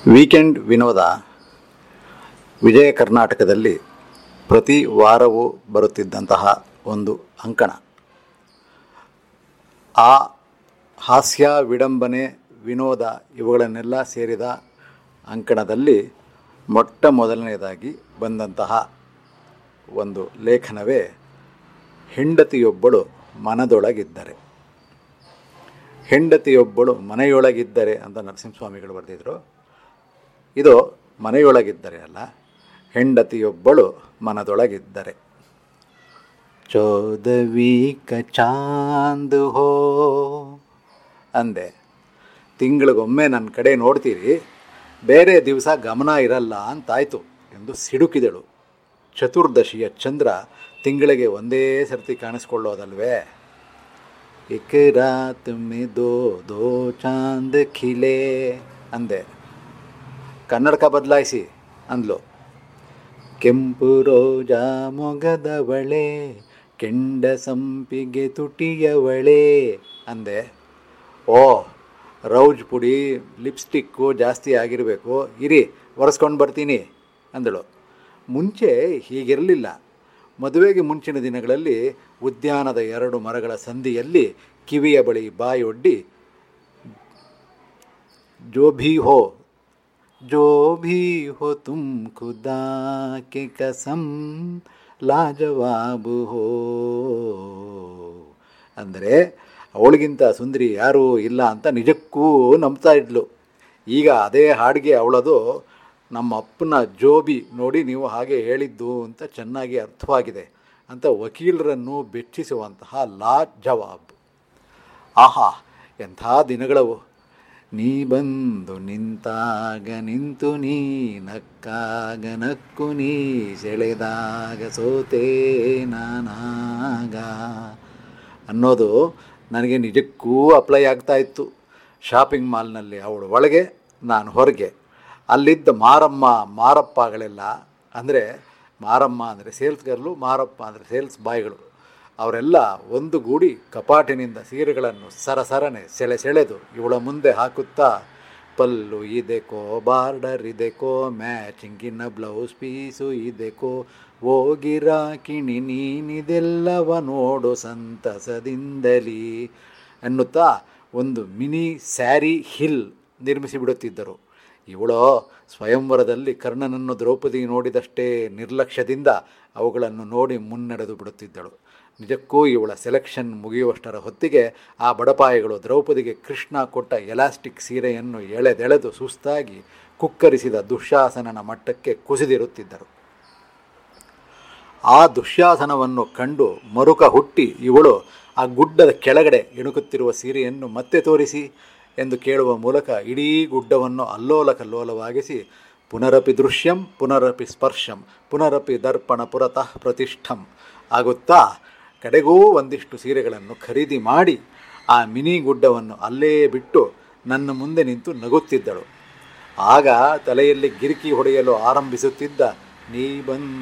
weekend ವಿನೋದ ವಿಜಯ ಕರ್ನಾಟಕದಲ್ಲಿ ಪ್ರತಿ ವಾರವೂ ಬರುತ್ತಿದ್ದಂತಹ ಒಂದು ಅಂಕಣ ಆ ಹಾಸ್ಯ ವಿಡಂಬನೆ ವಿನೋದ ಇವುಗಳನ್ನೆಲ್ಲ ಸೇರಿದ ಅಂಕಣದಲ್ಲಿ ಮೊಟ್ಟ ಮೊದಲನೆಯದಾಗಿ ಬಂದಂತಹ ಒಂದು ಲೇಖನವೇ ಹೆಂಡತಿಯೊಬ್ಬಳು ಮನದೊಳಗಿದ್ದರೆ ಹೆಂಡತಿಯೊಬ್ಬಳು ಮನೆಯೊಳಗಿದ್ದರೆ ಅಂತ ನರಸಿಂಹಸ್ವಾಮಿಗಳು ಬರೆದಿದ್ರು ಇದು ಮನೆಯೊಳಗಿದ್ದರೆ ಅಲ್ಲ ಹೆಂಡತಿಯೊಬ್ಬಳು ಮನದೊಳಗಿದ್ದರೆ ಚೌದವಿ ಕ ಚಾಂದ್ ಹೋ ಅಂದೆ ತಿಂಗಳಿಗೊಮ್ಮೆ ನನ್ನ ಕಡೆ ನೋಡ್ತೀರಿ ಬೇರೆ ದಿವಸ ಗಮನ ಇರಲ್ಲ ಅಂತಾಯ್ತು ಎಂದು ಸಿಡುಕಿದಳು ಚತುರ್ದಶಿಯ ಚಂದ್ರ ತಿಂಗಳಿಗೆ ಒಂದೇ ಸರ್ತಿ ಕಾಣಿಸ್ಕೊಳ್ಳೋದಲ್ವೇ ಇಕ್ ರಾತ್ ಮೇ ದೋ ದೋ ಚಾಂದ್ ಖಿಲೆ ಅಂದೆ ಕನ್ನಡಕ ಬದಲಾಯಿಸಿ ಅಂದ್ಲು ಕೆಂಪು ರೋಜಾ ಮೊಗದವಳೆ ಕೆಂಡ ಸಂಪಿಗೆ ತುಟಿಯವಳೆ ಅಂದೆ ಓ ರೌಜ್ ಪುಡಿ ಲಿಪ್ಸ್ಟಿಕ್ಕು ಜಾಸ್ತಿ ಆಗಿರಬೇಕು ಇರಿ ಒರೆಸ್ಕೊಂಡು ಬರ್ತೀನಿ ಅಂದಳು ಮುಂಚೆ ಹೀಗಿರಲಿಲ್ಲ ಮದುವೆಗೆ ಮುಂಚಿನ ದಿನಗಳಲ್ಲಿ ಉದ್ಯಾನದ ಎರಡು ಮರಗಳ ಸಂದಿಯಲ್ಲಿ ಕಿವಿಯ ಬಳಿ ಬಾಯೊಡ್ಡಿ ಜೋ ಭೀ ಹೋ ಜೋ ಭೀ ಹೋ ತುಮ್ ಖುದಾ ಕೆ ಕಸಂ ಲಾಜವಾಬು ಹೋ ಅಂದರೆ ಅವಳಿಗಿಂತ ಸುಂದರಿ ಯಾರೂ ಇಲ್ಲ ಅಂತ ನಿಜಕ್ಕೂ ನಂಬ್ತಾ ಇದ್ಲು ಈಗ ಅದೇ ಹಾಡಿಗೆ ಅವಳದು ನಮ್ಮ ಅಪ್ಪನ ಜೋಬಿ ನೋಡಿ ನೀವು ಹಾಗೆ ಹೇಳಿದ್ದು ಅಂತ ಚೆನ್ನಾಗಿ ಅರ್ಥವಾಗಿದೆ ಅಂತ ವಕೀಲರನ್ನು ಬೆಚ್ಚಿಸುವಂತಹ ಲಾ ಜವಾಬ್ ಆಹಾ ಎಂಥ ದಿನಗಳವು ನೀ ಬಂದು ನಿಂತಾಗ ನಿಂತು ನೀ ನಕ್ಕಾಗ ನಕ್ಕು ನೀ ಸೆಳೆದಾಗ ಸೋತೆ ನಾನಾಗ ಅನ್ನೋದು ನನಗೆ ನಿಜಕ್ಕೂ ಅಪ್ಲೈ ಆಗ್ತಾ ಇತ್ತು ಶಾಪಿಂಗ್ ಮಾಲ್ನಲ್ಲಿ ಅವಳು ಒಳಗೆ ನಾನು ಹೊರಗೆ ಅಲ್ಲಿದ್ದ ಮಾರಮ್ಮ ಮಾರಪ್ಪಗಳೆಲ್ಲ ಅಂದರೆ ಮಾರಮ್ಮ ಅಂದರೆ ಸೇಲ್ಸ್ ಗರ್ಲು ಮಾರಪ್ಪ ಅಂದರೆ ಸೇಲ್ಸ್ ಬಾಯ್ಗಳು ಅವರೆಲ್ಲ ಒಂದು ಗೂಡಿ ಕಪಾಟಿನಿಂದ ಸೀರೆಗಳನ್ನು ಸರಸರನೆ ಸೆಳೆ ಸೆಳೆದು ಇವಳ ಮುಂದೆ ಹಾಕುತ್ತಾ ಪಲ್ಲು ಇದೆಕೋ ಬಾರ್ಡರ್ ಇದೆಕೋ ಮ್ಯಾಚಿಂಗಿನ ಬ್ಲೌಸ್ ಪೀಸು ಇದೆಕೋ ಹೋಗಿರಾಕಿಣಿ ನೀನಿದೆಲ್ಲವ ನೋಡು ಸಂತಸದಿಂದಲಿ ಅನ್ನುತ್ತಾ ಒಂದು ಮಿನಿ ಸ್ಯಾರಿ ಹಿಲ್ ನಿರ್ಮಿಸಿಬಿಡುತ್ತಿದ್ದರು ಇವಳೋ ಸ್ವಯಂವರದಲ್ಲಿ ಕರ್ಣನನ್ನು ದ್ರೌಪದಿ ನೋಡಿದಷ್ಟೇ ನಿರ್ಲಕ್ಷ್ಯದಿಂದ ಅವುಗಳನ್ನು ನೋಡಿ ಮುನ್ನಡೆದು ಬಿಡುತ್ತಿದ್ದಳು ನಿಜಕ್ಕೂ ಇವಳ ಸೆಲೆಕ್ಷನ್ ಮುಗಿಯುವಷ್ಟರ ಹೊತ್ತಿಗೆ ಆ ಬಡಪಾಯಿಗಳು ದ್ರೌಪದಿಗೆ ಕೃಷ್ಣ ಕೊಟ್ಟ ಎಲಾಸ್ಟಿಕ್ ಸೀರೆಯನ್ನು ಎಳೆದೆಳೆದು ಸುಸ್ತಾಗಿ ಕುಕ್ಕರಿಸಿದ ದುಶ್ಯಾಸನನ ಮಟ್ಟಕ್ಕೆ ಕುಸಿದಿರುತ್ತಿದ್ದರು ಆ ದುಶ್ಯಾಸನವನ್ನು ಕಂಡು ಮರುಕ ಹುಟ್ಟಿ ಇವಳು ಆ ಗುಡ್ಡದ ಕೆಳಗಡೆ ಇಣುಕುತ್ತಿರುವ ಸೀರೆಯನ್ನು ಮತ್ತೆ ತೋರಿಸಿ ಎಂದು ಕೇಳುವ ಮೂಲಕ ಇಡೀ ಗುಡ್ಡವನ್ನು ಅಲ್ಲೋಲ ಕಲ್ಲೋಲವಾಗಿಸಿ ಪುನರಪಿ ದೃಶ್ಯಂ ಪುನರಪಿ ಸ್ಪರ್ಶಂ ಪುನರಪಿ ದರ್ಪಣ ಪುರತಃ ಪ್ರತಿಷ್ಠಂ ಆಗುತ್ತಾ ಕಡೆಗೂ ಒಂದಿಷ್ಟು ಸೀರೆಗಳನ್ನು ಖರೀದಿ ಮಾಡಿ ಆ ಮಿನಿ ಗುಡ್ಡವನ್ನು ಅಲ್ಲೇ ಬಿಟ್ಟು ನನ್ನ ಮುಂದೆ ನಿಂತು ನಗುತ್ತಿದ್ದಳು ಆಗ ತಲೆಯಲ್ಲಿ ಗಿರಿಕಿ ಹೊಡೆಯಲು ಆರಂಭಿಸುತ್ತಿದ್ದ ನೀ ಬಂದು